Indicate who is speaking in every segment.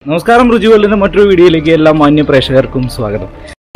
Speaker 1: നമസ്കാരം രുചി വേൾഡിന്റെ മറ്റൊരു വീഡിയോയിലേക്ക് എല്ലാ മാന്യ പ്രേക്ഷകർക്കും സ്വാഗതം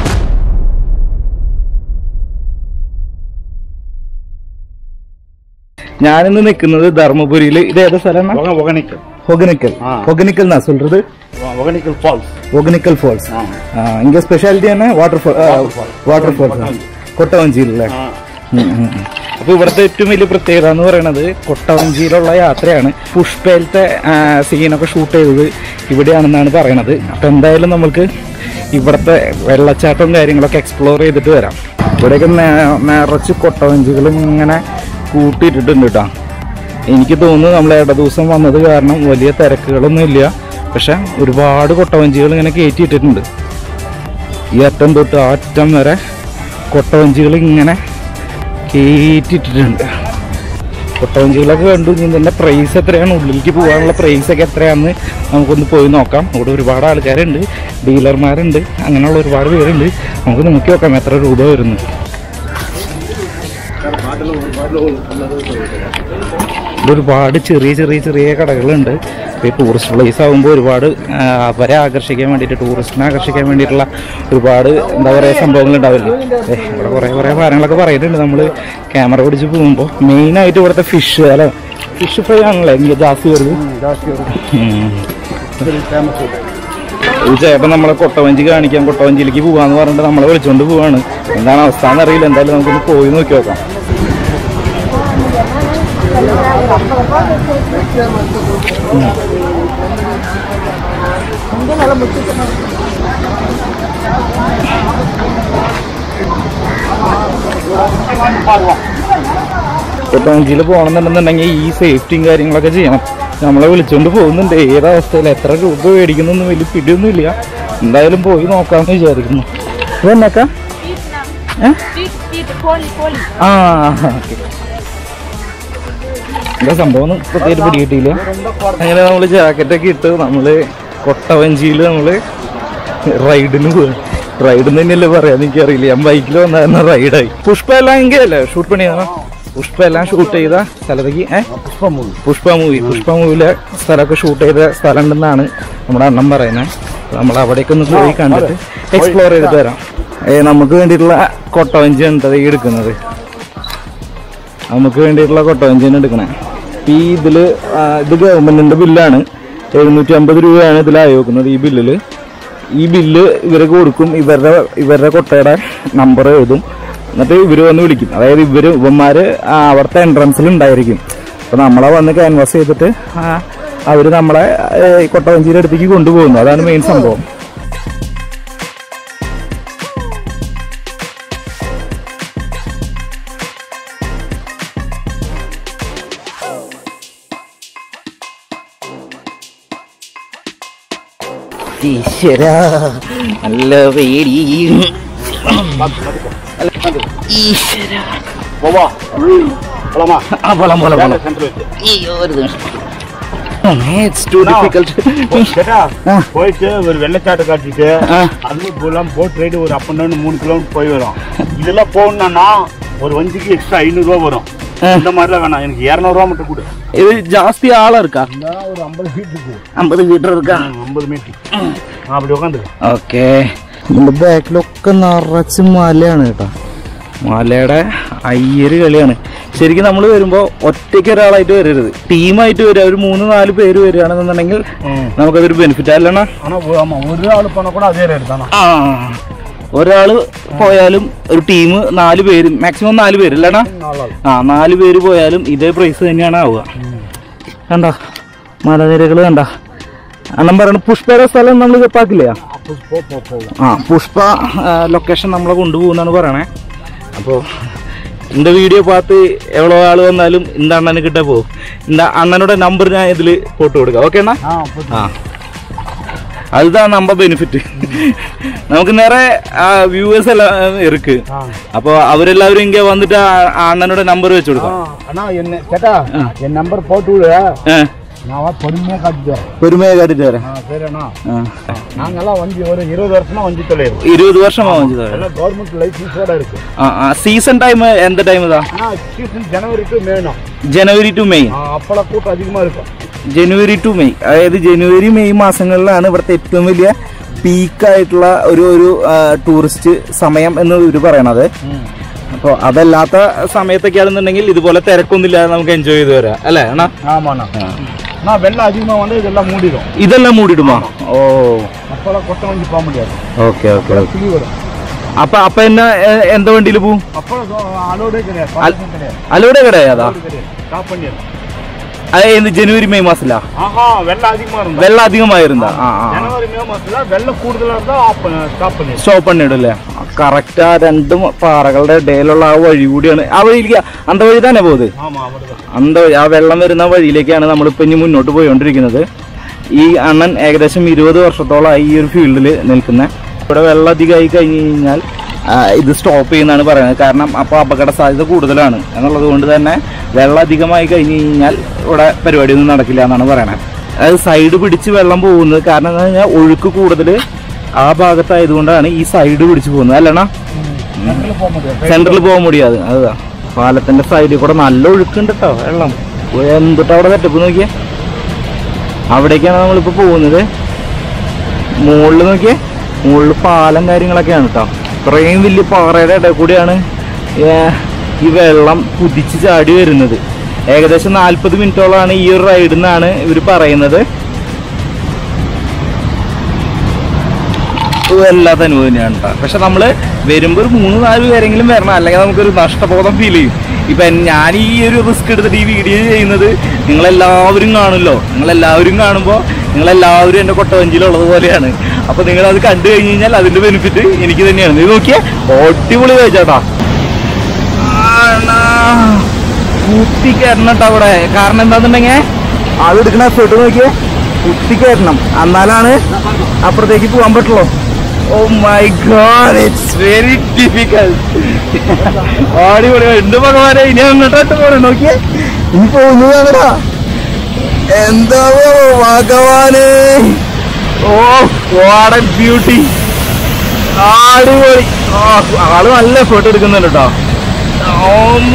Speaker 1: ഞാനിന്ന് നിൽക്കുന്നത് ധർമ്മപുരിയിൽ ഇത് ഏതാ സ്ഥലമാണ്
Speaker 2: ஒக- ஒகேனக்கல்
Speaker 1: ஒகனிக்கல்
Speaker 2: ஆ.
Speaker 1: ஒகனிக்கல் நான் சொல்றது
Speaker 2: ஒ- ஒகேனக்கல் ஃபால்ஸ்
Speaker 1: ஒகனிக்கல் ஃபால்ஸ்
Speaker 2: ஆ.
Speaker 1: இங்க ஸ்பெஷാലിറ്റി തന്നെ വാട്ടർഫാൾ വാട്ടർഫാൾ കൊട്ടവഞ്ചിയിലുള്ള
Speaker 2: ആ.
Speaker 1: അപ്പൊ ഇവിടുത്തെ ഏറ്റവും വലിയ പ്രത്യേകത എന്ന് പറയുന്നത് കൊട്ടവഞ്ചിയിലുള്ള യാത്രയാണ് പുഷ്പയിലത്തെ സീനൊക്കെ ഷൂട്ട് ചെയ്തത് ഇവിടെയാണെന്നാണ് പറയണത് അപ്പൊ എന്തായാലും നമുക്ക് ഇവിടുത്തെ വെള്ളച്ചാട്ടവും കാര്യങ്ങളൊക്കെ എക്സ്പ്ലോർ ചെയ്തിട്ട് വരാം ഇവിടെയൊക്കെ നേ- നിറച്ച് കൊട്ടവഞ്ചികളും ഇങ്ങനെ കൂട്ടിയിട്ടിട്ടുണ്ട് കേട്ടോ എനിക്ക് തോന്നുന്നു നമ്മൾ ഇട ദിവസം വന്നത് കാരണം വലിയ തിരക്കുകളൊന്നും ഇല്ല പക്ഷെ ഒരുപാട് കൊട്ടവഞ്ചികൾ ഇങ്ങനെ കയറ്റിയിട്ടിട്ടുണ്ട് ഈ അറ്റം തൊട്ട് ആ അറ്റം വരെ കൊട്ടവഞ്ചികൾ ഇങ്ങനെ കയറ്റിയിട്ടിട്ടുണ്ട് കൊട്ടവഞ്ചികളൊക്കെ കണ്ടു ഇനി ഇതിൻ്റെ പ്രൈസ് എത്രയാണ് ഉള്ളിലേക്ക് പോകാനുള്ള പ്രൈസ് ഒക്കെ എത്രയാണെന്ന് നമുക്കൊന്ന് പോയി നോക്കാം ഇവിടെ ഒരുപാട് ആൾക്കാരുണ്ട് ഡീലർമാരുണ്ട് അങ്ങനെയുള്ള ഒരുപാട് പേരുണ്ട് നമുക്ക് നോക്കി നോക്കാം എത്ര രൂപ വരുന്നു ഇവിടെ ഒരുപാട് ചെറിയ ചെറിയ ചെറിയ കടകളുണ്ട് ഇപ്പോൾ ഈ ടൂറിസ്റ്റ് പ്ലേസ് ആകുമ്പോൾ ഒരുപാട് ആ, അവരെ ആകർഷിക്കാൻ വേണ്ടിയിട്ട് ടൂറിസ്റ്റിനെ ആകർഷിക്കാൻ വേണ്ടിയിട്ടുള്ള ഒരുപാട് എന്താ പറയുക സംഭവങ്ങൾ ഉണ്ടാവില്ലേ ഏ, ഇവിടെ കുറേ കുറേ സാധനങ്ങളൊക്കെ പറയുന്നുണ്ട് നമ്മൾ ക്യാമറ പിടിച്ച് പോകുമ്പോൾ മെയിനായിട്ട് ഇവിടുത്തെ ഫിഷ് അല്ല ഫിഷ് ഫ്രൈ ആണല്ലേ എനിക്ക് ജാസ്തി വരുന്നത് ഉം. ഈ ചേട്ടൻ നമ്മളെ കൊട്ടവഞ്ചി കാണിക്കാൻ കൊട്ടവഞ്ചിയിലേക്ക് പോകാന്ന് പറഞ്ഞിട്ട് നമ്മളെ വിളിച്ചുകൊണ്ട് പോവാണ് എന്താണ് അവസ്ഥ എന്നറിയില്ല എന്തായാലും നമുക്കൊന്ന് പോയി നോക്കി നോക്കാം കൊട്ടവഞ്ചിയിൽ പോകണമെന്നുണ്ടെന്നുണ്ടെങ്കിൽ ഈ സേഫ്റ്റിയും കാര്യങ്ങളൊക്കെ ചെയ്യണം നമ്മളെ വിളിച്ചുകൊണ്ട് പോകുന്നുണ്ട് ഏതവസ്ഥയിൽ എത്ര രൂപ മേടിക്കുന്നൊന്നും വലിയ പിടിയൊന്നുമില്ല എന്തായാലും പോയി നോക്കാമെന്ന് വിചാരിക്കുന്നു ഇതെന്നൊക്കെ
Speaker 3: Fit, fit, പോളി പോളി
Speaker 1: ആ ഓക്കെ എന്താ സംഭവം ഒന്നും പ്രത്യേകിച്ച് പിടികിട്ടിയില്ല അങ്ങനെ നമ്മൾ ജാക്കറ്റൊക്കെ ഇട്ട് നമ്മള് കൊട്ടവഞ്ചിയിൽ നമ്മള് റൈഡിന് പോയി റൈഡിന് തന്നെയല്ലേ പറയാന്ന് എനിക്കറിയില്ല ഞാൻ ബൈക്കിൽ വന്നായിരുന്ന റൈഡായി പുഷ്പ എല്ലാം എങ്കിലല്ലേ ഷൂട്ട് പണിയാണോ പുഷ്പ എല്ലാം ഷൂട്ട് ചെയ്ത സ്ഥലത്തേക്ക് ഏ പുഷ്പ മൂവി പുഷ്പ മൂവിയിലെ സ്ഥലമൊക്കെ ഷൂട്ട് ചെയ്ത സ്ഥലം ഉണ്ടെന്നാണ് നമ്മുടെ അണ്ണൻ പറയുന്നത് നമ്മൾ അവിടേക്ക് ഒന്ന് പോയി കണ്ടിട്ട് എക്സ്പ്ലോർ ചെയ്തിട്ട് വരാം ഏ നമുക്ക് വേണ്ടിയിട്ടുള്ള കൊട്ടവഞ്ചി ഉണ്ട് ഈ എടുക്കുന്നത് നമുക്ക് വേണ്ടിയിട്ടുള്ള കൊട്ടവഞ്ചിയാണ് എടുക്കണേ ഈ ഇതില് ആ, ഇത് ഗവൺമെന്റിന്റെ ബില്ലാണ് എഴുന്നൂറ്റി അമ്പത് രൂപയാണ് ഇതിൽ ആയോക്കുന്നത് ഈ ബില്ലില് ഈ ബില്ല് ഇവർക്ക് കൊടുക്കും ഇവരുടെ ഇവരുടെ കൊട്ടയുടെ നമ്പർ എഴുതും എന്നിട്ട് ഇവര് വന്ന് വിളിക്കും അതായത് ഇവര് ഇവന്മാര് ആ, അവിടുത്തെ എൻട്രൻസിൽ ഉണ്ടായിരിക്കും അപ്പൊ നമ്മളെ വന്ന് ക്യാൻവാസ് ചെയ്തിട്ട് ആ, അവര് നമ്മളെ ഏ, ഈ കൊട്ടവഞ്ചിയുടെ അടുത്തേക്ക് കൊണ്ടുപോകുന്നു അതാണ് മെയിൻ സംഭവം ഈശ്വര നല്ല പേടി ഈശ്വര
Speaker 2: போவா போலாமா
Speaker 1: ആ പോലാം പോലാം പോലാം
Speaker 2: சென்டர் வச்சு
Speaker 1: അയ്യോ ഒരു നിമിഷം ഇറ്റ്സ് ടു ഡിഫിക്കൽട്ട്
Speaker 2: கேட்டா
Speaker 1: ஆ.
Speaker 2: போயிட்டு ஒரு வெள்ளச்சாட்டை காட்டிட்டு
Speaker 1: ஆ.
Speaker 2: அது போலாம் போட் ரைடு ஒரு அப் அண்ட் டவுன் மூணு கிலோமீட்டர் போய் வரும் இதெல்லாம் போகணும்னா ஒரு வஞ்சிக்கு எக்ஸ்ட்ரா ஐநூறுரூவா வரும்
Speaker 1: ஆ.
Speaker 2: இந்த மாதிரிலாம் வேணாம் எனக்கு இரநூறுவா மட்டும் கொடு
Speaker 1: ഇത് ജാസ്തി ആളെടുക്കാ
Speaker 2: இருந்தாலும் ஒரு ஐம்பது ஃபீட் இருக்கு
Speaker 1: അമ്പത് മീറ്റർ എടുക്കാം
Speaker 2: ஐம்பது மீட்டர் அப்படி உட்காந்து
Speaker 1: ഓക്കെ ഇതിന്റെ ബാക്കിലൊക്കെ നിറച്ച് മലയാണ് കേട്ടോ മലയുടെ അയ്യര് കളിയാണ് ശരിക്കും നമ്മൾ വരുമ്പോൾ ഒറ്റയ്ക്ക് ഒരാളായിട്ട് വരരുത് ടീമായിട്ട് വരിക ഒരു മൂന്ന് നാല് പേര് വരികയാണെന്നുണ്ടെങ്കിൽ നമുക്കതൊരു ബെനിഫിറ്റ് അല്ലണ
Speaker 2: ஆனா ஒ- ஆமா ஒரு ஆள் போனா கூட அதே ரேட் தானா
Speaker 1: ആ ഒരാള് പോയാലും ഒരു ടീം നാല് പേര് മാക്സിമം നാല് പേര് അല്ലടാ
Speaker 2: நாலு ஆள்
Speaker 1: ആ നാല് പേര് പോയാലും ഇതേ പ്രൈസ് തന്നെയാണ് ആവുക കണ്ട മലനിരകൾ കണ്ട അണ്ണം പറയണ പുഷ്പയുടെ സ്ഥലം നമ്മൾ ചെപ്പാക്കില്ലേ
Speaker 2: அப்போ போ போ போவோம்
Speaker 1: ആ പുഷ്പ ലൊക്കേഷൻ നമ്മളെ കൊണ്ടുപോകുന്നാണ് പറയണേ അപ്പോൾ இந்த வீடியோ பார்த்து எவ்வளோ ஆள் வந்தாலும் இந்த அண்ணனுக்கு கிட்ட போ இந்த அண்ணனோட நம்பர் நான் இதில் போட்டு கொடுக்க ஓகேண்ணா
Speaker 2: ஆ போட்டு
Speaker 1: ആ அதுதான் நம்ம பெனிஃபிட் நமக்கு நிறைய வியூவர்ஸ் எல்லாம் இருக்கு
Speaker 2: ஆ
Speaker 1: அப்போ அவரெல்லாவரும் இங்க வந்துட்டு ஆ- அண்ணனோட நம்பர் வச்சு
Speaker 2: ஆ,
Speaker 1: கொடுக்கும்
Speaker 2: அண்ணா என்ன கேட்டா என் நம்பர் போட்டு விடு
Speaker 1: ஆ,
Speaker 2: நான் வா பொறுமையா காட்டிட்டு
Speaker 1: பெருமையா காட்டிட்டு வரேன்
Speaker 2: ஆ சரி அண்ணா
Speaker 1: ஆ.
Speaker 2: நாங்கெல்லாம் வஞ்சி ஒரு இருபது வருஷமா வஞ்சி தொலைறோம்
Speaker 1: இருபது வருஷமா வாங்கிட்டு
Speaker 2: எல்லாம் கவர்மெண்ட் லைசன்ஸோட இருக்கு
Speaker 1: சீசன் டைம் எந்த டைம் தான்
Speaker 2: ஆனா சீசன் ஜனவரி டு மேணும்
Speaker 1: ஜனவரி டு மெய்
Speaker 2: அப்பளம் கூட்டம் அதிகமா இருக்கும்
Speaker 1: ജനുവരി ടു മെയ് അതായത് ജനുവരി മെയ് മാസങ്ങളിലാണ് ഇവിടുത്തെ ഏറ്റവും വലിയ പീക്കായിട്ടുള്ള ഒരു ഒരു ടൂറിസ്റ്റ് സമയം എന്ന് ഇവർ പറയണത് അപ്പോൾ അതല്ലാത്ത സമയത്തൊക്കെയാണെന്നുണ്ടെങ്കിൽ ഇതുപോലെ തിരക്കൊന്നുമില്ലാതെ നമുക്ക് എൻജോയ് ചെയ്ത് വരാം അല്ലേ അണ്ണാ
Speaker 2: ஆமாண்ணா நான் வெள்ளம் அதிகமாக வந்து இதெல்லாம் மூடிடும்
Speaker 1: ഇതെല്ലാം മൂടിടുമോ ഓ
Speaker 2: அப்போல்லாம் கொட்டை வண்டி போக முடியாது
Speaker 1: ഓക്കെ ഓക്കെ ഓക്കെ
Speaker 2: கிளி வரும்
Speaker 1: അപ്പൊ അപ്പൊ എന്നാ എ- എന്താ വണ്ടിയിൽ പോവും
Speaker 2: அப்போ அலோடே கிடையாது பார்க்கிங் கிடையாது
Speaker 1: അലൂടെ കടയാതാ
Speaker 2: அலோடு கிடையாது ஸ்டாப் பண்ணிடுறோம்
Speaker 1: അത് ജനുവരി മെയ് മാസത്തിലാ
Speaker 2: ஆஹா வெள்ளம் அதிகமாக இருந்தா
Speaker 1: വെള്ളം അധികമായിരുന്നാ ആ ആ
Speaker 2: ஜனவரி மே மாசத்துல வெள்ளம் கூடுதலா இருந்தா ஆப் ஸ்டாப் பண்ணிடுறோம்
Speaker 1: സ്റ്റോപ്പ് പണിയിടും അല്ലേ കറക്റ്റ് ആ രണ്ട് പാറകളുടെ ഇടയിലുള്ള ആ വഴി കൂടിയാണ് ആ വഴിയിലേക്ക് അന്ത വഴി തന്നെ പോകുന്നത്
Speaker 2: ஆமா அப்படிதான்
Speaker 1: അന്ത വഴി ആ വെള്ളം വരുന്ന വഴിയിലേക്കാണ് നമ്മളിപ്പോ ഇനി മുന്നോട്ട് പോയിക്കൊണ്ടിരിക്കുന്നത് ഈ അണ്ണൻ ഏകദേശം ഇരുപത് വർഷത്തോളമായി ഈ ഒരു ഫീൽഡിൽ നിൽക്കുന്നത് ഇവിടെ വെള്ളം അധികമായി കഴിഞ്ഞ് കഴിഞ്ഞാൽ ആ, ഇത് സ്റ്റോപ്പ് ചെയ്യുന്നതാണ് പറയുന്നത് കാരണം അപ്പോൾ അപകട സാധ്യത കൂടുതലാണ് എന്നുള്ളത് കൊണ്ട് തന്നെ വെള്ളം അധികമായി കഴിഞ്ഞ് കഴിഞ്ഞാൽ ഇവിടെ പരിപാടിയൊന്നും നടക്കില്ല എന്നാണ് പറയണത് അതായത് സൈഡ് പിടിച്ച് വെള്ളം പോകുന്നത് കാരണം എന്താ കഴിഞ്ഞാൽ ഒഴുക്ക് കൂടുതൽ ആ ഭാഗത്തായതുകൊണ്ടാണ് ഈ സൈഡ് പിടിച്ച് പോകുന്നത് അല്ലണ
Speaker 2: சென்ட்ரல் போக முடியாது
Speaker 1: സെന്ററിൽ പോകാൻ മുടിയാതെ അതാ പാലത്തിന്റെ സൈഡിൽ കൂടെ നല്ല ഒഴുക്കുണ്ട് കേട്ടോ വെള്ളം എന്തിട്ട് അവിടെ സെറ്റപ്പ് നോക്കിയേ അവിടേക്കാണ് നമ്മളിപ്പോ പോകുന്നത് മുകളിൽ നോക്കിയേ മുകളിൽ പാലം കാര്യങ്ങളൊക്കെയാണ് കേട്ടോ ഇത്രയും വലിയ പാറയുടെ ഇടയിൽ കൂടിയാണ് ഏ, ഈ വെള്ളം കുതിച്ച് ചാടി വരുന്നത് ഏകദേശം നാൽപ്പത് മിനിറ്റോളാണ് ഈ ഒരു റൈഡിൽ നിന്നാണ് ഇവർ പറയുന്നത് വല്ലാത്ത അനുഭവം തന്നെയാണ് കേട്ടോ പക്ഷെ നമ്മള് വരുമ്പോ ഒരു മൂന്ന് നാല് പേരെങ്കിലും വരണം അല്ലെങ്കിൽ നമുക്കൊരു നഷ്ടബോധം ഫീൽ ചെയ്യും ഇപ്പൊ എൻ- ഞാൻ ഈ ഒരു റിസ്ക് എടുത്തിട്ട് ഈ വീഡിയോ ചെയ്യുന്നത് നിങ്ങളെല്ലാവരും കാണുമല്ലോ നിങ്ങളെല്ലാവരും കാണുമ്പോൾ നിങ്ങളെല്ലാവരും എൻ്റെ കൊട്ടവഞ്ചിയിലുള്ളത് പോലെയാണ് അപ്പൊ നിങ്ങൾ അത് കണ്ടു കഴിഞ്ഞ് കഴിഞ്ഞാൽ അതിന്റെ ബെനിഫിറ്റ് എനിക്ക് തന്നെയാണ് ഇത് നോക്കിയേ അടിപൊളി കഴിച്ചാട്ടാ കുത്തി കയറണം കേട്ടോ അവിടെ കാരണം എന്താന്നുണ്ടെങ്കിൽ അത് എടുക്കണ എഫേർട്ട് നോക്കിയേ കുത്തി കയറണം എന്നാലാണ് അപ്പുറത്തേക്ക് പോകാൻ പറ്റുള്ളൂ oh my god it's very difficult അടിപൊളി എന്റെ ഭഗവാനെ ഇനി അങ്ങോട്ടോട്ട് പോണേ നോക്കിയേ ഇനി പോകുന്നതാണടാ എന്താ ഭഗവാന് ഓ വാട ബ്യൂട്ടി അടിപൊളി ആ, ആള് നല്ല എഫേർട്ട് എടുക്കുന്നുണ്ട് കേട്ടോ ഓമ്മ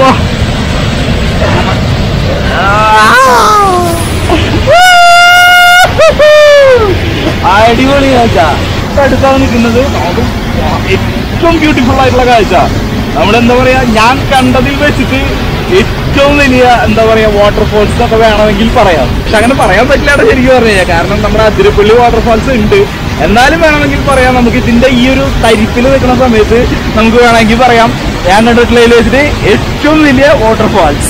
Speaker 1: അടിപൊളി കാഴ്ച അടുത്താണ് നിൽക്കുന്നത് അതും ഏറ്റവും ബ്യൂട്ടിഫുൾ ആയിട്ടുള്ള കാഴ്ച നമ്മളെന്താ പറയാ ഞാൻ കണ്ടതിൽ വെച്ചിട്ട് ഏറ്റവും വലിയ എന്താ പറയാ വാട്ടർഫോൾസ് ഒക്കെ വേണമെങ്കിൽ പറയാം പക്ഷെ അങ്ങനെ പറയാൻ പറ്റില്ല ശരിക്കും പറഞ്ഞു കഴിഞ്ഞാൽ കാരണം നമ്മുടെ അതിരപ്പള്ളി വാട്ടർഫാൾസ് ഉണ്ട് എന്നാലും വേണമെങ്കിൽ പറയാം നമുക്ക് ഇതിന്റെ ഈ ഒരു തരിപ്പിൽ നിൽക്കുന്ന സമയത്ത് നമുക്ക് വേണമെങ്കിൽ പറയാം ഞാൻ കണ്ടിട്ടുള്ളതിൽ വെച്ചിട്ട് ഏറ്റവും വലിയ വാട്ടർഫാൾസ്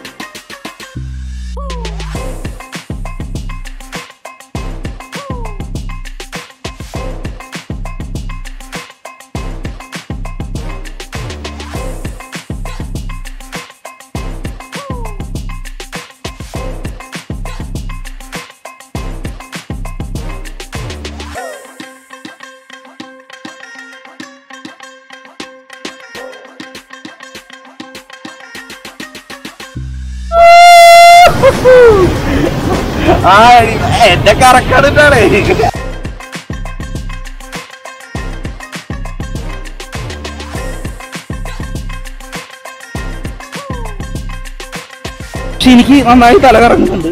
Speaker 1: ആ എന്റെ കറക്കടിട്ടാണ് പക്ഷെ എനിക്ക് നന്നായി തല കറങ്ങുന്നുണ്ട്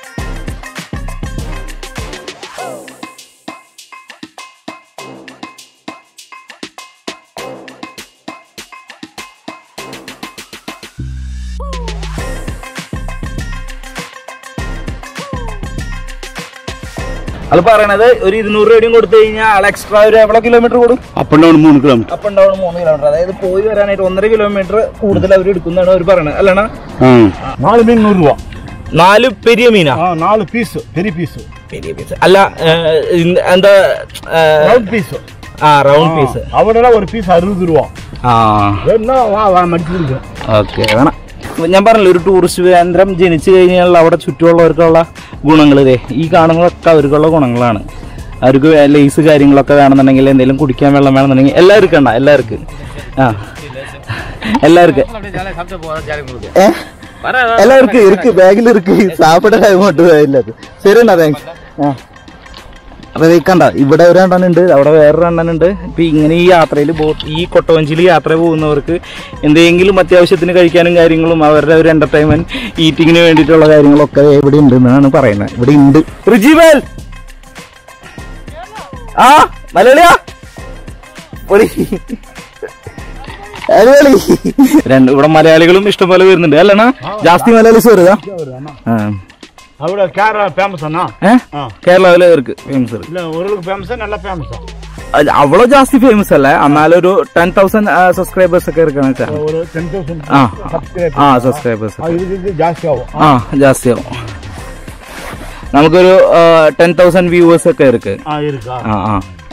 Speaker 1: അത് പറയണത് ഒരു ഇരുന്നൂറ് രൂപയും കൊടുത്തു കഴിഞ്ഞാൽ ആൾ എക്സ്ട്രാ ഒരു എവിടെ കിലോമീറ്റർ കൊടുക്കും
Speaker 2: அப் அண்ட் டவுன் மூணு கிலோமீட்டர்
Speaker 1: അപ്പ് ആൻഡ് ഡൗൺ മൂന്ന് കിലോമീറ്റർ അതായത് പോയി വരാനായിട്ട് ഒന്നര കിലോമീറ്റർ കൂടുതൽ അവർ എടുക്കുന്നതാണ് അവർ പറയണത് അല്ലണ
Speaker 2: நாலு மீன் நூறுரூவா
Speaker 1: നാല് പെരിയ മീനാ
Speaker 2: ஆ நாலு பீஸு பெரிய பீஸு
Speaker 1: പെരിയ പീസ് അല്ല ഏഹ്, ഇന്ന് എന്താ
Speaker 2: ரவுண்ட் பீஸு
Speaker 1: ആ റൗണ്ട് പീസ്
Speaker 2: அவடெல்லாம் ஒரு பீஸ் அறுபது ரூபா
Speaker 1: ആ
Speaker 2: வேணும்னா வா வா மடிச்சு கொடுக்குறேன்
Speaker 1: ഓക്കെ വേണം ഞാൻ പറഞ്ഞില്ല ഒരു ടൂറിസ്റ്റ് കേന്ദ്രം ജനിച്ചു കഴിഞ്ഞാൽ അവിടെ ചുറ്റുമുള്ളവർക്കുള്ള ഗുണങ്ങൾ ഇതേ ഈ കാണുന്നതൊക്കെ അവർക്കുള്ള ഗുണങ്ങളാണ് അവർക്ക് ലേസ് കാര്യങ്ങളൊക്കെ വേണമെന്നുണ്ടെങ്കിൽ എന്തെങ്കിലും കുടിക്കാൻ വെള്ളം വേണമെന്നുണ്ടെങ്കിൽ എല്ലാവർക്കും ഉണ്ടാ എല്ലാവർക്കും ആ എല്ലാവർക്കും ഏ? എല്ലാവർക്കും ഇருக்கு ബാഗിൽ ഇருக்கு സാപ്പിട ടൈം കൊണ്ട് ഇല്ലാത്ത ശരി എന്നാ താങ്ക്സ് ആ അപ്പൊ ഇത് കണ്ട ഇവിടെ ഒരു അണ്ണനുണ്ട് അവിടെ വേറൊരു അണ്ണനുണ്ട് ഇപ്പൊ ഇങ്ങനെ ഈ യാത്രയിൽ ബോട്ട് ഈ കൊട്ടവഞ്ചിയിൽ യാത്ര പോകുന്നവർക്ക് എന്തെങ്കിലും അത്യാവശ്യത്തിന് കഴിക്കാനും കാര്യങ്ങളും അവരുടെ ഒരു എന്റർടൈൻമെന്റ് ഈറ്റിങ്ങിന് വേണ്ടിയിട്ടുള്ള കാര്യങ്ങളൊക്കെ ഇവിടെ ഉണ്ട് എന്നാണ് പറയുന്നത് ഇവിടെ ഉണ്ട് റിജിബൽ ആ മലയാളിയാ പൊളി അടിപൊളി രണ്ട് ഇവിടെ മലയാളികളും ഇഷ്ടംപോലെ വരുന്നുണ്ട് അല്ലണ ജാസ്തി മലയാളീസ് വരുതാ ആ
Speaker 2: അവിടെ கேரளா ஃபேமஸ் அண்ணா
Speaker 1: ഏ
Speaker 2: ആ.
Speaker 1: കേരളത്തിലെ ഇവർക്ക് ഫേമസ്
Speaker 2: இல்ல ஓரளவுக்கு ஃபேமஸா நல்லா ஃபேமஸா
Speaker 1: അല്ല, അവളോ ജാസ്തി ഫേമസ് അല്ല എന്നാലൊരു ടെൻ തൗസൻഡ് സബ്സ്ക്രൈബേഴ്സ് ഒക്കെ ഇരിക്കണം വെച്ചാ
Speaker 2: ஒரு டென் தௌசண்ட்
Speaker 1: ആ
Speaker 2: சப்ஸ்கிரைப்
Speaker 1: ആ സബ്സ്ക്രൈബേഴ്സ്
Speaker 2: இதுக்கு இது ஜாஸ்தி ஆகும்
Speaker 1: ആ ജാസ്തിയാവും നമുക്കൊരു ടെൻ തൗസൻഡ് വ്യൂവേഴ്സ് ഒക്കെ ഇருக்கு
Speaker 2: ஆ இருக்கா
Speaker 1: ആ ആ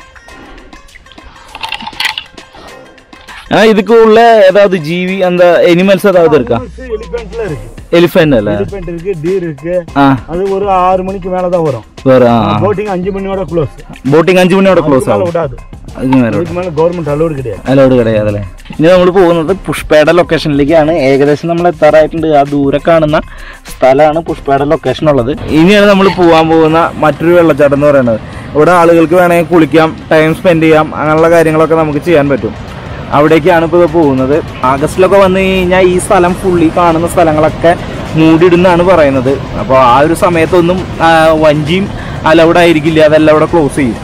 Speaker 1: ஆ இதுக்கு உள்ள ஏதாவது ஜீவி அந்த எனிமல்ஸ் ஏதாவது இருக்கா
Speaker 2: எலிபென்ட்ல இருக்கு
Speaker 1: எலிஃபென்ட் அல்ல
Speaker 2: எலிபென்ட் இருக்கு டீர் இருக்கு
Speaker 1: ஆ
Speaker 2: அது ஒரு ஆறு மணிக்கு மேல தான் வரும்
Speaker 1: வேற
Speaker 2: போட்டிங் அஞ்சு மணியோட க்ளோஸ்
Speaker 1: ബോട്ടിംഗ് അഞ്ചു മണിയോടെ ക്ലോസ് ആവും
Speaker 2: விடாது
Speaker 1: അതിന് നേരം
Speaker 2: அதுக்கு மேல கவர்மெண்ட் அலோடு கிடையாது
Speaker 1: അലോട് കിടയാതല്ലേ ഇനി നമ്മൾ പോകുന്നത് പുഷ്പയുടെ ലൊക്കേഷനിലേക്കാണ് ഏകദേശം നമ്മൾ എത്താറായിട്ടുണ്ട് ആ ദൂരെ കാണുന്ന സ്ഥലമാണ് പുഷ്പയുടെ ലൊക്കേഷൻ ഉള്ളത് ഇനിയാണ് നമ്മൾ പോകാൻ പോകുന്ന മറ്റൊരു വെള്ളച്ചാട്ടം എന്ന് പറയുന്നത് ഇവിടെ ആളുകൾക്ക് വേണമെങ്കിൽ കുളിക്കാം ടൈം സ്പെൻഡ് ചെയ്യാം അങ്ങനെയുള്ള കാര്യങ്ങളൊക്കെ നമുക്ക് ചെയ്യാൻ പറ്റും അവിടേക്കാണ് ഇപ്പോൾ ഇത് പോകുന്നത് ആഗസ്റ്റിലൊക്കെ വന്നു കഴിഞ്ഞാൽ ഈ സ്ഥലം ഫുള്ളി കാണുന്ന സ്ഥലങ്ങളൊക്കെ മൂടിയിടുന്നാണ് പറയുന്നത് അപ്പോൾ ആ ഒരു സമയത്തൊന്നും ആ, വഞ്ചിയും അലൗഡ് ആയിരിക്കില്ല അതെല്ലാം അവിടെ ക്ലോസ് ചെയ്യും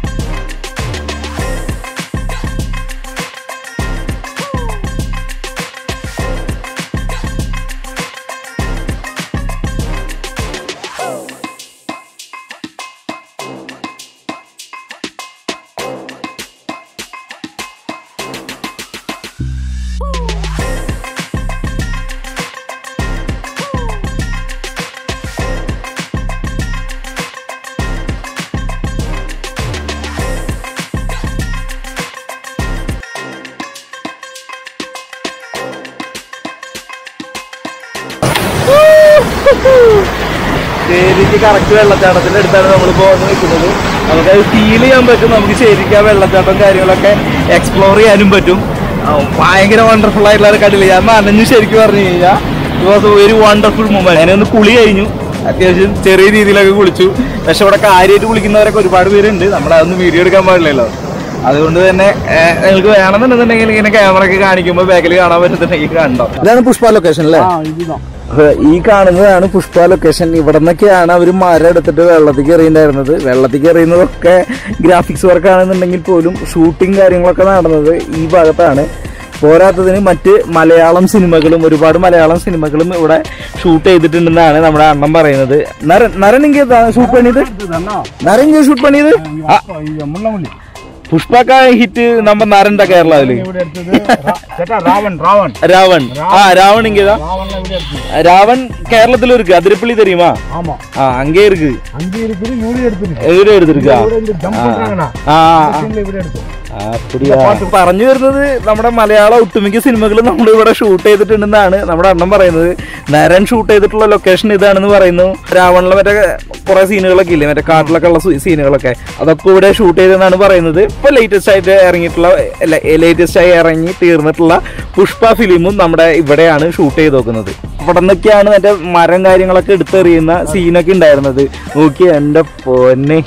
Speaker 1: ശരിക്ക് കറക്റ്റ് വെള്ളച്ചാട്ടത്തിന്റെ അടുത്താണ് നമ്മളിപ്പോ വന്ന് നിൽക്കുന്നത് നമുക്കത് ഫീൽ ചെയ്യാൻ പറ്റും നമുക്ക് ശരിക്കും ആ വെള്ളച്ചാട്ടം കാര്യങ്ങളൊക്കെ എക്സ്പ്ലോർ ചെയ്യാനും പറ്റും ആ, ഭയങ്കര വണ്ടർഫുൾ ആയിട്ടുള്ള ഒരു കണ്ടില്ല ഞാൻ നനഞ്ഞു ശരിക്കും പറഞ്ഞു കഴിഞ്ഞാൽ it was very wonderful moment ഞാനൊന്ന് കുളി കഴിഞ്ഞു അത്യാവശ്യം ചെറിയ രീതിയിലൊക്കെ കുളിച്ചു പക്ഷെ ഇവിടെ കാര്യമായിട്ട് കുളിക്കുന്നവരൊക്കെ ഒരുപാട് പേരുണ്ട് നമ്മൾ അതൊന്നും വീഡിയോ എടുക്കാൻ പാടില്ലല്ലോ അതുകൊണ്ട് തന്നെ ഏഹ്, നിങ്ങൾക്ക് വേണമെന്നുണ്ടെന്നുണ്ടെങ്കിൽ ഇങ്ങനെ ക്യാമറ ഒക്കെ കാണിക്കുമ്പോൾ ബാക്കിൽ കാണാൻ പറ്റുന്നുണ്ടെങ്കിൽ കണ്ടോ ഇതാണ് പുഷ്പ ലൊക്കേഷൻ അല്ലേ
Speaker 2: ஆ இதுதான்
Speaker 1: അപ്പൊ ഈ കാണുന്നതാണ് പുഷ്പ ലൊക്കേഷൻ ഇവിടെ നിന്നൊക്കെയാണ് അവർ മരം എടുത്തിട്ട് വെള്ളത്തിൽ എറിയുണ്ടായിരുന്നത് വെള്ളത്തിൽ എറിയുന്നതൊക്കെ ഗ്രാഫിക്സ് വർക്ക് ആണെന്നുണ്ടെങ്കിൽ പോലും ഷൂട്ടിംഗ് കാര്യങ്ങളൊക്കെ നടന്നത് ഈ ഭാഗത്താണ് പോരാത്തതിന് മറ്റ് മലയാളം സിനിമകളും ഒരുപാട് മലയാളം സിനിമകളും ഇവിടെ ഷൂട്ട് ചെയ്തിട്ടുണ്ടെന്നാണ് നമ്മുടെ അണ്ണൻ പറയുന്നത് നരൻ നരൻ ഇங்கே ഷൂട്ട് പണിയത്
Speaker 2: இதுதானா
Speaker 1: നരൻ ഇங்கே ഷൂട്ട് പണിയത്
Speaker 2: இது முள்ளமல்லி
Speaker 1: പുഷ്പക്ക ഹിറ്റ് നമ്മ നരന്റെ കേരളത്തില്
Speaker 2: ഇവിടെ എടുത്തത് റാ- ചേട്ടാ രാവൺ രാവൺ
Speaker 1: രാവൺ ആ രാവൺ ഇങ്ങേതാ
Speaker 2: ராவன்ல ഇവിടെ எடுத்தது
Speaker 1: ராவன் கேரளத்துல இருக்கு அதிரப்பள்ளி தெரியுமா
Speaker 2: ஆமா
Speaker 1: ஆ அங்கே இருக்கு
Speaker 2: அஞ்சு இருக்குது இவரு எடுத்துருக்கு
Speaker 1: എവിടെ എടുത്തിരിക്കാ
Speaker 2: ഇവിടെ இந்த ஜம்ப் பண்றாங்கண்ணா
Speaker 1: ആ
Speaker 2: சீன்ல ഇവിടെ എടുത്തു
Speaker 1: அப்படியா പറഞ്ഞു വരുന്നത് നമ്മുടെ മലയാള ഒട്ടുമിക്ക സിനിമകളും നമ്മൾ ഇവിടെ ഷൂട്ട് ചെയ്തിട്ടുണ്ടെന്നാണ് നമ്മുടെ അണ്ണൻ പറയുന്നത് നരൻ ഷൂട്ട് ചെയ്തിട്ടുള്ള ലൊക്കേഷൻ ഇതാണെന്ന് പറയുന്നു രാവണിലെ മറ്റേ കുറെ സീനുകളൊക്കെ ഇല്ലേ മറ്റേ കാട്ടിലൊക്കെ ഉള്ള സീ- സീനുകളൊക്കെ അതൊക്കെ ഇവിടെ ഷൂട്ട് ചെയ്തെന്നാണ് പറയുന്നത് ഇപ്പൊ ലേറ്റസ്റ്റ് ആയിട്ട് ഇറങ്ങിയിട്ടുള്ള ലേറ്റസ്റ്റ് ആയി ഇറങ്ങി തീർന്നിട്ടുള്ള പുഷ്പ ഫിലിമും നമ്മുടെ ഇവിടെയാണ് ഷൂട്ട് ചെയ്ത് നോക്കുന്നത് ഇവിടെ നിന്നൊക്കെയാണ് മറ്റേ മരം കാര്യങ്ങളൊക്കെ എടുത്തെറിയുന്ന സീനൊക്കെ ഉണ്ടായിരുന്നത് നോക്കി എന്റെ പൊന്നെ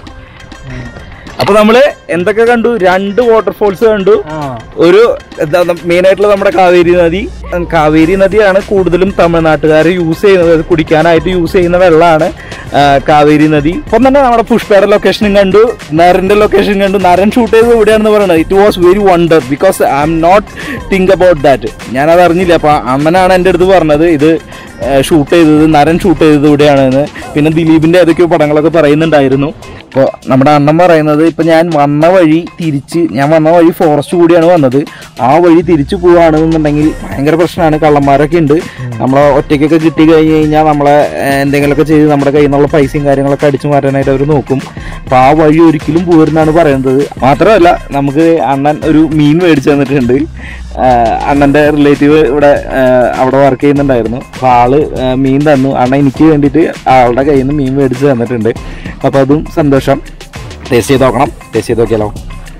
Speaker 1: അപ്പൊ നമ്മള് എന്തൊക്കെ കണ്ടു രണ്ട് വാട്ടർഫോൾസ് കണ്ടു ഒരു മെയിൻ ആയിട്ടുള്ള നമ്മുടെ കാവേരി നദി ഉം, കാവേരി നദിയാണ് കൂടുതലും തമിഴ്നാട്ടുകാർ യൂസ് ചെയ്യുന്നത് അത് കുടിക്കാനായിട്ട് യൂസ് ചെയ്യുന്ന വെള്ളമാണ് ആ, കാവേരി നദി അപ്പം തന്നെ നമ്മുടെ പുഷ്പയുടെ ലൊക്കേഷനും കണ്ടു നരന്റെ ലൊക്കേഷൻ കണ്ടു നരൻ ഷൂട്ട് ചെയ്തത് ഇവിടെയാണെന്ന് പറയുന്നത് it was very wonder because I am not think about that ഞാനത് അറിഞ്ഞില്ല അപ്പൊ അമ്മനാണ് എൻ്റെ അടുത്ത് പറഞ്ഞത് ഇത് ഷൂട്ട് ചെയ്തത് നരൻ ഷൂട്ട് ചെയ്തത് ഇവിടെയാണെന്ന് പിന്നെ ദിലീപിന്റെ ഏതൊക്കെയോ പടങ്ങളൊക്കെ പറയുന്നുണ്ടായിരുന്നു അപ്പോൾ നമ്മുടെ അണ്ണൻ പറയുന്നത് ഇപ്പം ഞാൻ വന്ന വഴി തിരിച്ച് ഞാൻ വന്ന വഴി ഫോറസ്റ്റ് കൂടിയാണ് വന്നത് ആ വഴി തിരിച്ചു പോവുകയാണെന്നുണ്ടെങ്കിൽ ഭയങ്കര പ്രശ്നമാണ് കള്ളന്മാരൊക്കെ ഉണ്ട് നമ്മളെ ഒറ്റയ്ക്കൊക്കെ കിട്ടി കഴിഞ്ഞ് കഴിഞ്ഞാൽ നമ്മളെ ഏഹ്, എന്തെങ്കിലുമൊക്കെ ചെയ്ത് നമ്മുടെ കയ്യിൽ നിന്നുള്ള പൈസയും കാര്യങ്ങളൊക്കെ അടിച്ചു മാറ്റാനായിട്ട് അവർ നോക്കും അപ്പോൾ ആ വഴി ഒരിക്കലും പോരുന്നാണ് പറയുന്നത് മാത്രമല്ല നമുക്ക് അണ്ണൻ ഒരു മീൻ മേടിച്ചു തന്നിട്ടുണ്ട് ആഹ് അണ്ണന്റെ റിലേറ്റീവ് ഇവിടെ ആഹ് അവിടെ വർക്ക് ചെയ്യുന്നുണ്ടായിരുന്നു അപ്പൊ ആള് ആഹ് മീൻ തന്നു അണ്ണ എനിക്ക് വേണ്ടിയിട്ട് ആളുടെ കയ്യിൽ നിന്ന് മീൻ മേടിച്ച് തന്നിട്ടുണ്ട് അപ്പൊ അതും സന്തോഷം ടേസ്റ്റ് ചെയ്ത് നോക്കണം ടേസ്റ്റ് ചെയ്ത് നോക്കിയാലോ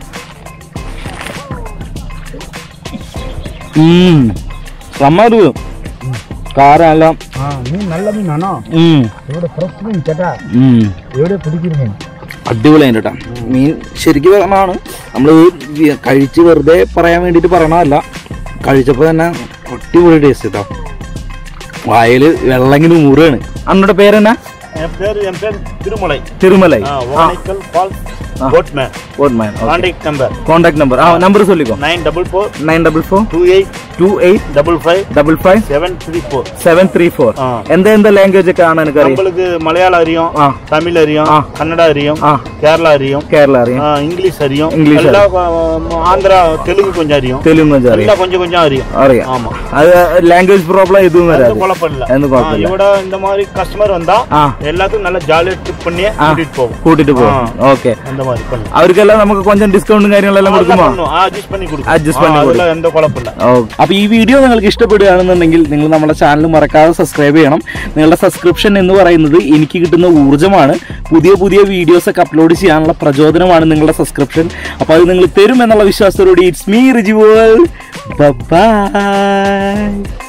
Speaker 1: സമ്മതു കാരെല്ലാം
Speaker 2: மீன் நல்ல மீன் அண்ணா
Speaker 1: ഉം,
Speaker 2: இதோட ஃப்ரெஷ் மீன் கேட்டா
Speaker 1: ഉം.
Speaker 2: எவ்வளோ பிடிக்கிற மீன்
Speaker 1: അടിപൊളിയായിട്ട് കേട്ടോ മീൻ ശരിക്കും പറഞ്ഞാണ് നമ്മൾ കഴിച്ച് വെറുതെ പറയാൻ വേണ്ടിയിട്ട് പറയണതല്ല കഴിച്ചപ്പോൾ തന്നെ അടിപൊളി ടേസ്റ്റ് കേട്ടോ വായിൽ വെള്ളങ്ങനെ മുറുകയാണ് അന്നോടെ പേരെന്നാ
Speaker 2: என் பேர் என் பேர் திருமலை
Speaker 1: തിരുമലൈ
Speaker 2: ஒகேனக்கல் ஃபால்ஸ் போட்மேன்
Speaker 1: ഓർമ്മ
Speaker 2: கான்டாக்ட் நம்பர்
Speaker 1: കോണ്ടാക്ട് നമ്പർ ആ നമ്പർ ചൊല്ലിക്കോ
Speaker 2: nine double four
Speaker 1: nine double four
Speaker 2: two eight
Speaker 1: two eight
Speaker 2: double five
Speaker 1: double five
Speaker 2: seven three four
Speaker 1: seven three four
Speaker 2: ஆ.
Speaker 1: എന്താ എന്താ ലാംഗ്വേജ് ഒക്കെ ആണ് എനിക്കറിയാം
Speaker 2: நம்மளுக்கு மலையாளம் அறியும்
Speaker 1: ஆ.
Speaker 2: தமிழ் அறியும்
Speaker 1: ஆ.
Speaker 2: கன்னடா அறியும்
Speaker 1: ஆ.
Speaker 2: கேரளா அறியும்
Speaker 1: കേരള അറിയാം
Speaker 2: ஆ, இங்கிலீஷ் அறியும்
Speaker 1: இங்கிலீஷ்
Speaker 2: எல்லா ஆ, ஆந்திரா தெலுங்கு கொஞ்சம் அறியும்
Speaker 1: തെലുങ്ക് അറിയാം
Speaker 2: எல்லாம் கொஞ்சம் கொஞ்சம் அறியும்
Speaker 1: അറിയാം
Speaker 2: ஆமா
Speaker 1: അത് ലാംഗ്വേജ് പ്രോബ്ലം ഇതും
Speaker 2: அது
Speaker 1: വരാது
Speaker 2: குழப்பம் இல்ல
Speaker 1: எந்த குழப்பம்
Speaker 2: ஆ,
Speaker 1: இல்ல.
Speaker 2: இவட இந்த மாதிரி கஸ்டமர் வந்தா
Speaker 1: ആ
Speaker 2: எல்லாத்துக்கும் நல்லா ஜாலியா ட்ரிப் பண்ணி
Speaker 1: ആ
Speaker 2: கூட்டிட்டு போவோம்
Speaker 1: കൂട്ടിട്ട് പോകും ഓക്കെ
Speaker 2: அந்த மாதிரி பண்ணும்
Speaker 1: അവർക്കെല്ലാം നമുക്ക് കൊഞ്ചം ഡിസ്കൗണ്ടും കാര്യങ്ങളെല്ലാം കൊടുക്കുമോ
Speaker 2: அட்ஜஸ்ட் பண்ணி கொடுக்கும்
Speaker 1: Adjust பண்ணி
Speaker 2: ஆ,
Speaker 1: கொடுக்கும்.
Speaker 2: அதெல்லாம் எந்த குழப்பம் இல்ல
Speaker 1: അപ്പൊ ഈ വീഡിയോ നിങ്ങൾക്ക് ഇഷ്ടപ്പെടുകയാണെന്നുണ്ടെങ്കിൽ നിങ്ങൾ നമ്മുടെ ചാനൽ മറക്കാതെ സബ്സ്ക്രൈബ് ചെയ്യണം നിങ്ങളുടെ സബ്സ്ക്രിപ്ഷൻ എന്ന് പറയുന്നത് എനിക്ക് കിട്ടുന്ന ഊർജ്ജമാണ് പുതിയ പുതിയ വീഡിയോസ് ഒക്കെ അപ്ലോഡ് ചെയ്യാനുള്ള പ്രചോദനമാണ് നിങ്ങളുടെ സബ്സ്ക്രിപ്ഷൻ അപ്പൊ അത് നിങ്ങൾ തരും എന്നുള്ള വിശ്വാസത്തോടുകൂടി ഇറ്റ്സ് മീ റിജുവൽ ബൈ